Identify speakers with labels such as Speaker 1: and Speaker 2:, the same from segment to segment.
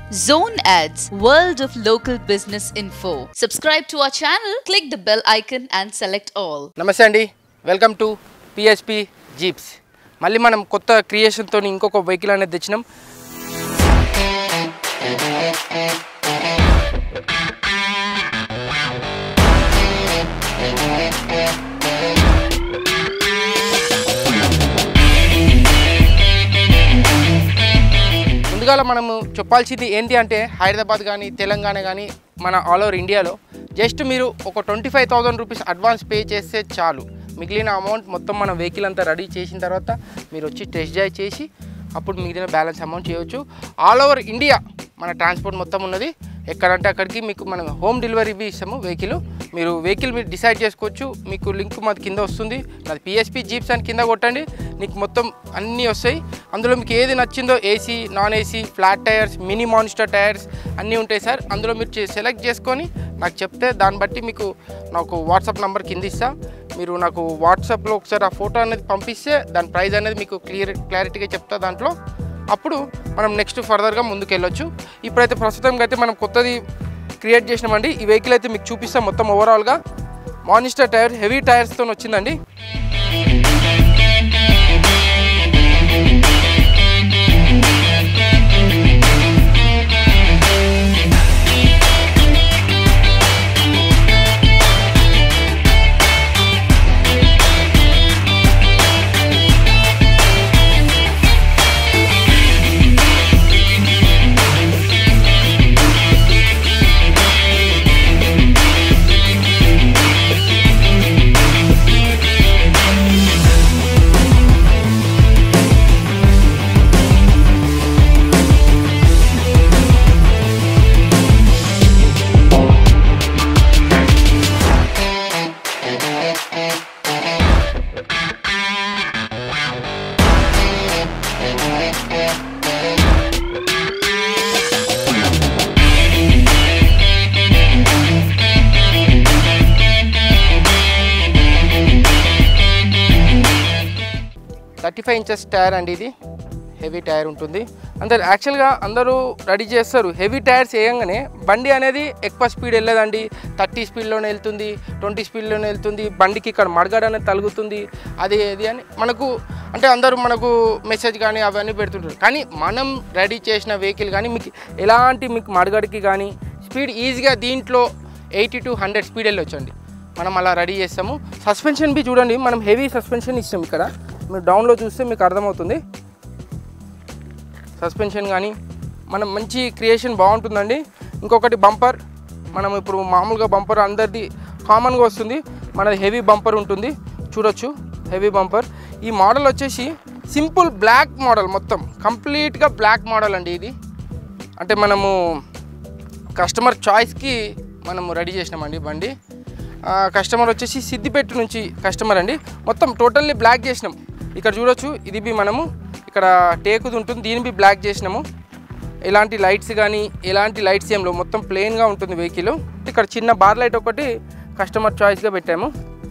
Speaker 1: Zone Ads, World of Local Business Info. Subscribe to our channel, click the bell icon and select all.
Speaker 2: నమస్తే అండి welcome to PSP jeeps మళ్ళీ మనం కొత్త క్రియేషన్తో ఇంకొక vehicle అనేది తెచ్చినాం ముందుగా మనము చెప్పాల్సింది ఏంటి అంటే హైదరాబాద్ కానీ తెలంగాణ కానీ మన ఆల్ ఓవర్ ఇండియాలో జస్ట్ మీరు ఒక twenty five thousand rupees advance pay చేస్తే చాలు మిగిలిన అమౌంట్ మొత్తం మన వెహికల్ అంతా రెడీ చేసిన తర్వాత మీరు వచ్చి టెస్ట్ డ్రైవ్ చేసి అప్పుడు మిగిలిన బ్యాలెన్స్ అమౌంట్ చేయవచ్చు ఆల్ ఓవర్ ఇండియా మన ట్రాన్స్పోర్ట్ మొత్తం ఉన్నది ఎక్కడంటే అక్కడికి మీకు మనం హోమ్ డెలివరీ బి ఇస్తాము వెహికల్ మీరు వెహికల్ మీరు డిసైడ్ చేసుకోవచ్చు మీకు లింక్ మాది కింద వస్తుంది నాది పిఎస్పి జీప్స్ అని కింద కొట్టండి నీకు మొత్తం అన్నీ వస్తాయి అందులో మీకు ఏది నచ్చిందో AC non AC flat tyres mini monster tyres అన్నీ ఉంటాయి సార్ అందులో మీరు చే- సెలెక్ట్ చేసుకొని నాకు చెప్తే దాన్ని బట్టి మీకు నాకు వాట్సాప్ నెంబర్ కింద ఇస్తా మీరు నాకు వాట్సాప్లో ఒకసారి ఆ ఫోటో అనేది పంపిస్తే దాని ప్రైస్ అనేది మీకు క్లియర్ క్లారిటీగా చెప్తా దాంట్లో అప్పుడు మనం నెక్స్ట్ ఫర్దర్గా ముందుకు వెళ్ళొచ్చు ఇప్పుడైతే ప్రస్తుతం అయితే మనం కొత్తది క్రియేట్ చేసినామండి ఈ వెహికల్ అయితే మీకు చూపిస్తాం మొత్తం ఓవరాల్గా మానిస్టర్ టైర్ హెవీ టైర్స్తో వచ్చిందండి థర్టీ ఫైవ్ ఇంచెస్ టైర్ అండి ఇది హెవీ టైర్ ఉంటుంది అందరు యాక్చువల్గా అందరూ రెడీ చేస్తారు హెవీ టైర్స్ వేయంగానే బండి అనేది ఎక్కువ స్పీడ్ వెళ్ళదండి థర్టీ స్పీడ్లోనే వెళ్తుంది ట్వంటీ స్పీడ్లోనే వెళ్తుంది బండికి ఇక్కడ మడగడ అనేది తగులుతుంది అది ఇది అని మనకు అంటే అందరూ మనకు మెసేజ్ కానీ అవన్నీ పెడుతుంటారు కానీ మనం రెడీ చేసిన వెహికల్ కానీ మీకు ఎలాంటి మీకు మడగడికి కానీ స్పీడ్ ఈజీగా దీంట్లో ఎయిటీ టు హండ్రెడ్ స్పీడ్ వెళ్ళొచ్చండి మనం అలా రెడీ చేస్తాము సస్పెన్షన్ బి చూడండి మనం హెవీ సస్పెన్షన్ ఇస్తాం ఇక్కడ మీరు డౌన్లో చూస్తే మీకు అర్థమవుతుంది సస్పెన్షన్ కానీ మనం మంచి క్రియేషన్ బాగుంటుందండి ఇంకొకటి బంపర్ మనం ఇప్పుడు మామూలుగా బంపర్ అందరిది కామన్గా వస్తుంది మనది హెవీ బంపర్ ఉంటుంది చూడొచ్చు హెవీ బంపర్ ఈ మోడల్ వచ్చేసి సింపుల్ బ్లాక్ మోడల్ మొత్తం కంప్లీట్గా బ్లాక్ మోడల్ అండి ఇది అంటే మనము కస్టమర్ చాయిస్కి మనము రెడీ చేసినామండి బండి ఆ, కస్టమర్ వచ్చేసి సిద్దిపేట నుంచి కస్టమర్ అండి మొత్తం టోటల్లీ బ్లాక్ చేసినాం ఇక్కడ చూడొచ్చు ఇది బి మనము ఇక్కడ టేకుది ఉంటుంది దీని బి బ్లాక్ చేసినాము ఎలాంటి లైట్స్ కానీ ఎలాంటి లైట్స్ ఏం లేవు మొత్తం ప్లెయిన్గా ఉంటుంది వెహికల్ ఇక్కడ చిన్న బార్ లైట్ ఒకటి కస్టమర్ చాయిస్గా పెట్టాము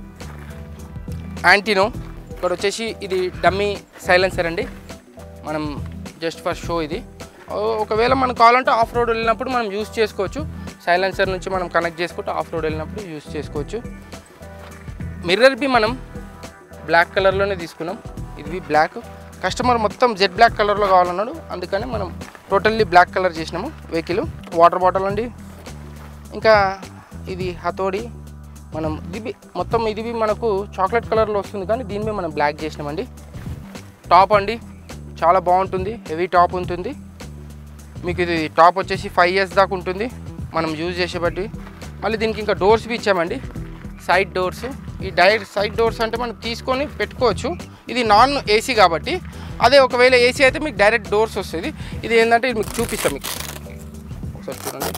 Speaker 2: యాంటీనో ఇక్కడ వచ్చేసి ఇది డమ్మీ సైలెన్సర్ అండి మనం జస్ట్ ఫర్ షో ఇది ఓ- ఒకవేళ మనం కావాలంటే ఆఫ్ రోడ్ వెళ్ళినప్పుడు మనం యూస్ చేసుకోవచ్చు సైలెన్సర్ నుంచి మనం కనెక్ట్ చేసుకుంటే ఆఫ్ రోడ్ వెళ్ళినప్పుడు యూస్ చేసుకోవచ్చు మిర్రర్ బి మనం బ్లాక్ కలర్లోనే తీసుకున్నాం ఇది బి బ్లాక్ కస్టమర్ మొత్తం జెడ్ బ్లాక్ కలర్లో కావాలన్నాడు అందుకని మనం టోటల్లీ బ్లాక్ కలర్ చేసినాము వెహికల్ వాటర్ బాటిల్ అండి ఇంకా ఇది హతోడి మనం ఇది బి- మొత్తం ఇది బి మనకు చాక్లెట్ కలర్లో వస్తుంది కానీ దీని మీద మనం బ్లాక్ చేసినామండి టాప్ అండి చాలా బాగుంటుంది హెవీ టాప్ ఉంటుంది మీకు ఇది టాప్ వచ్చేసి ఫైవ్ ఇయర్స్ దాకా ఉంటుంది మనం యూజ్ చేసే బట్టి మళ్ళీ దీనికి ఇంకా డోర్స్ బి ఇచ్చామండి సైడ్ డోర్స్ ఈ డైరెక్ట్ సైడ్ డోర్స్ అంటే మనం తీసుకొని పెట్టుకోవచ్చు ఇది నాన్ ఏసీ కాబట్టి అదే ఒకవేళ ఏసీ అయితే మీకు డైరెక్ట్ డోర్స్ వస్తుంది ఇది ఏంటంటే ఇది మీకు చూపిస్తాం మీకు ఒకసారి చూడండి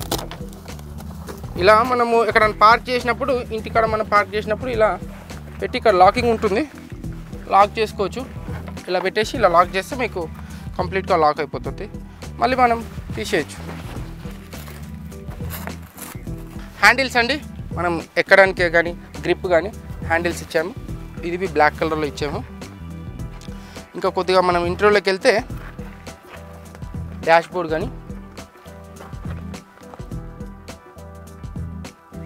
Speaker 2: ఇలా మనము ఎక్కడ పార్క్ చేసినప్పుడు ఇంటికాడ మనం పార్క్ చేసినప్పుడు ఇలా పెట్టి ఇక్కడ లాకింగ్ ఉంటుంది లాక్ చేసుకోవచ్చు ఇలా పెట్టేసి ఇలా లాక్ చేస్తే మీకు కంప్లీట్గా లాక్ అయిపోతుంది మళ్ళీ మనం తీసేయచ్చు హ్యాండిల్స్ అండి మనం ఎక్కడానికే కానీ గ్రిప్ కానీ హ్యాండిల్స్ ఇచ్చాము ఇది బి బ్లాక్ కలర్లో ఇచ్చాము ఇంకా కొద్దిగా మనం ఇంటర్వ్యూలోకి వెళ్తే డాష్ బోర్డ్ కానీ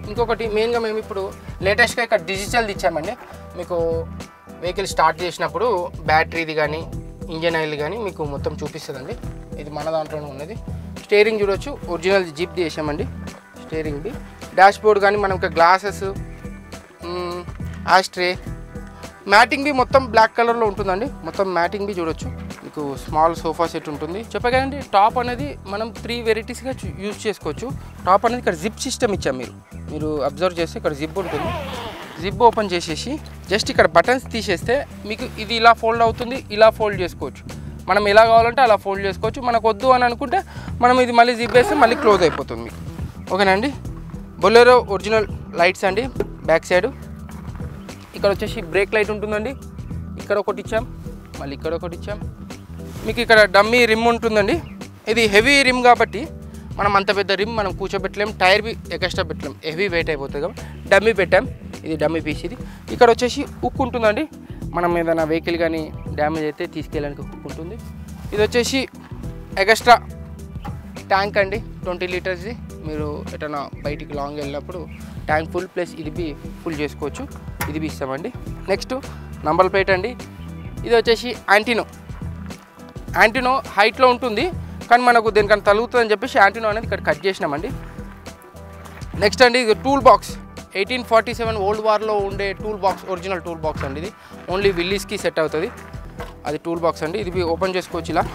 Speaker 2: ఇంకొకటి మెయిన్గా మేము ఇప్పుడు లేటెస్ట్గా ఇక్కడ డిజిటల్ ఇచ్చామండి మీకు వెహికల్ స్టార్ట్ చేసినప్పుడు బ్యాటరీది కానీ ఇంజన్ ఆయిల్ కానీ మీకు మొత్తం చూపిస్తుందండి ఇది మన దాంట్లోనే ఉన్నది స్టీరింగ్ చూడొచ్చు ఒరిజినల్ జిప్ చేసామండి స్టీరింగ్ది డాష్ బోర్డ్ కానీ మనం ఇక్కడ గ్లాసెస్ ఆస్ట్రే మ్యాటింగ్ బి మొత్తం బ్లాక్ కలర్లో ఉంటుందండి మొత్తం మ్యాటింగ్ బి చూడొచ్చు మీకు స్మాల్ సోఫా సెట్ ఉంటుంది చెప్పా కదండి టాప్ అనేది మనం త్రీ వెరైటీస్గా యూజ్ చేసుకోవచ్చు టాప్ అనేది ఇక్కడ జిప్ సిస్టమ్ ఇచ్చాం మీరు మీరు అబ్జర్వ్ చేస్తే ఇక్కడ జిప్ ఉంటుంది జిప్ ఓపెన్ చేసేసి జస్ట్ ఇక్కడ బటన్స్ తీసేస్తే మీకు ఇది ఇలా ఫోల్డ్ అవుతుంది ఇలా ఫోల్డ్ చేసుకోవచ్చు మనం ఎలా కావాలంటే అలా ఫోల్డ్ చేసుకోవచ్చు మనకు వద్దు అని అనుకుంటే మనం ఇది మళ్ళీ జిప్ వేస్తే మళ్ళీ క్లోజ్ అయిపోతుంది మీకు ఓకేనండి బొలెరో ఒరిజినల్ లైట్స్ అండి బ్యాక్ సైడ్ ఇక్కడ వచ్చేసి బ్రేక్ లైట్ ఉంటుందండి ఇక్కడ ఒకటి ఇచ్చాం మళ్ళీ ఇక్కడ ఒకటి ఇచ్చాం మీకు ఇక్కడ డమ్మీ రిమ్ ఉంటుందండి ఇది హెవీ రిమ్ కాబట్టి మనం అంత పెద్ద రిమ్ మనం కూర్చోబెట్టలేం టైర్ బి ఎక్స్ట్రా పెట్టలేం హెవీ వెయిట్ అయిపోతుంది కాబట్టి డమ్మీ పెట్టాం ఇది డమ్మీ పీస్ ఇది ఇక్కడ వచ్చేసి ఉక్కు ఉంటుందండి మనం ఏదైనా వెహికల్ కానీ డ్యామేజ్ అయితే తీసుకెళ్ళడానికి ఉక్కు ఉంటుంది ఇది వచ్చేసి ఎక్స్ట్రా ట్యాంక్ అండి ట్వంటీ లీటర్స్ది మీరు ఎటైనా బయటికి లాంగ్ వెళ్ళినప్పుడు ట్యాంక్ ఫుల్ ప్లస్ ఇది బి ఫుల్ చేసుకోవచ్చు ఇది బి ఇస్తామండి నెక్స్ట్ నంబర్ ప్లేట్ అండి ఇది వచ్చేసి యాంటీనో యాంటీనో హైట్లో ఉంటుంది కానీ మనకు దేనికన్నా తలుగుతుందని చెప్పేసి యాంటీనో అనేది ఇక్కడ కట్ చేసినామండి నెక్స్ట్ అండి ఇది tool box eighteen forty seven old వార్లో ఉండే tool box original tool box అండి ఇది ఓన్లీ విల్లీస్కి సెట్ అవుతుంది అది టూల్ బాక్స్ అండి ఇది ఓపెన్ చేసుకోవచ్చు ఇలా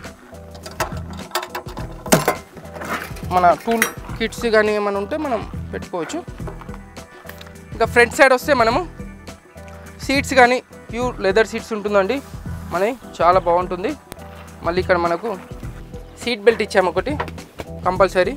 Speaker 2: మన టూల్ కిట్స్ కానీ ఏమైనా ఉంటే మనం పెట్టుకోవచ్చు ఇంకా ఫ్రంట్ సైడ్ వస్తే మనము సీట్స్ కానీ ప్యూర్ లెదర్ సీట్స్ ఉంటుందండి మనకి చాలా బాగుంటుంది మళ్ళీ ఇక్కడ మనకు సీట్ బెల్ట్ ఇచ్చాము ఒకటి కంపల్సరీ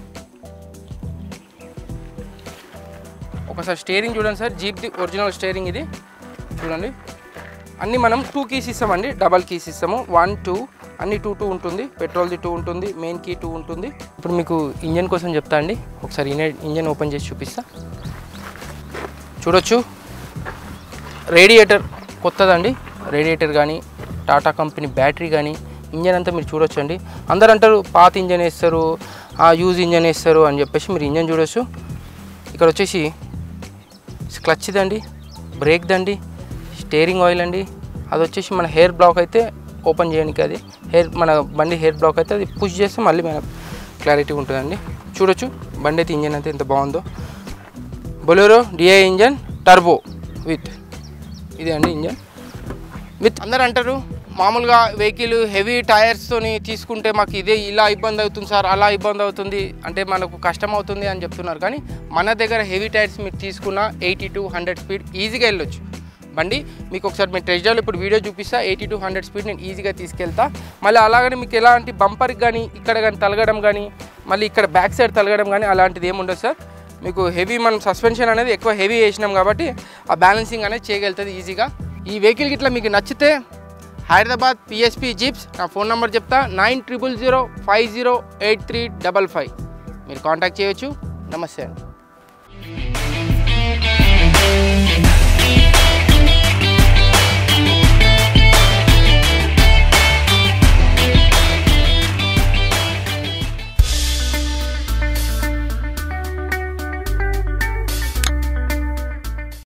Speaker 2: ఒకసారి స్టేరింగ్ చూడండి సార్ జీప్ది ఒరిజినల్ స్టేరింగ్ ఇది చూడండి అన్నీ మనం టూ కీస్ ఇస్తామండి డబల్ కీస్ ఇస్తాము వన్ టూ అన్ని టూ టూ ఉంటుంది పెట్రోల్ది టూ ఉంటుంది మెయిన్ కీ టూ ఉంటుంది ఇప్పుడు మీకు ఇంజన్ కోసం చెప్తా అండి ఒకసారి ఇంజన్ ఓపెన్ చేసి చూపిస్తా చూడొచ్చు రేడియేటర్ కొత్తదండి రేడియేటర్ కానీ టాటా కంపెనీ బ్యాటరీ కానీ ఇంజన్ అంతా మీరు చూడొచ్చు అండి అందరు అంటారు పాత ఇంజన్ వేస్తారు ఆ యూజ్ ఇంజన్ వేస్తారు అని చెప్పేసి మీరు ఇంజన్ చూడొచ్చు ఇక్కడ వచ్చేసి క్లచ్ దండి బ్రేక్ దండి స్టేరింగ్ ఆయిల్ అండి అది వచ్చేసి మన హెయిర్ బ్లాక్ అయితే ఓపెన్ చేయడానికి అది హెయిర్ మన బండి హెయిర్ బ్లాక్ అయితే అది పుష్ చేస్తే మళ్ళీ మన క్లారిటీ ఉంటుందండి చూడొచ్చు బండి అయితే ఇంజన్ అయితే ఎంత బాగుందో Bolero DI engine turbo with ఇదే అండి ఇంజన్ విత్ అందరు అంటారు మామూలుగా వెహికల్ హెవీ టైర్స్తోని తీసుకుంటే మాకు ఇదే ఇలా ఇబ్బంది అవుతుంది సార్ అలా ఇబ్బంది అవుతుంది అంటే మనకు కష్టం అవుతుంది అని చెప్తున్నారు కానీ మన దగ్గర హెవీ టైర్స్ మీరు తీసుకున్న ఎయిటీ టు హండ్రెడ్ స్పీడ్ ఈజీగా వెళ్ళొచ్చు బండి మీకు ఒకసారి మేము టెస్ట్ డ్రైవ్లో ఇప్పుడు వీడియో చూపిస్తా ఎయిటీ టు హండ్రెడ్ స్పీడ్ నేను ఈజీగా తీసుకెళ్తా మళ్ళీ అలాగని మీకు ఎలాంటి బంపర్కి కానీ ఇక్కడ కానీ తలగడం కానీ మళ్ళీ ఇక్కడ బ్యాక్ సైడ్ తలగడం కానీ అలాంటిది ఏమి ఉండదు సార్ మీకు హెవీ మనం సస్పెన్షన్ అనేది ఎక్కువ హెవీ వేసినాం కాబట్టి ఆ బ్యాలెన్సింగ్ అనేది చేయగలుగుతుంది ఈజీగా ఈ వెహికల్ ఇట్లా మీకు నచ్చితే హైదరాబాద్ పిఎస్పి జీప్స్ నా ఫోన్ నెంబర్ చెప్తా nine triple zero five zero eight three double five మీరు కాంటాక్ట్ చేయొచ్చు నమస్తే అండి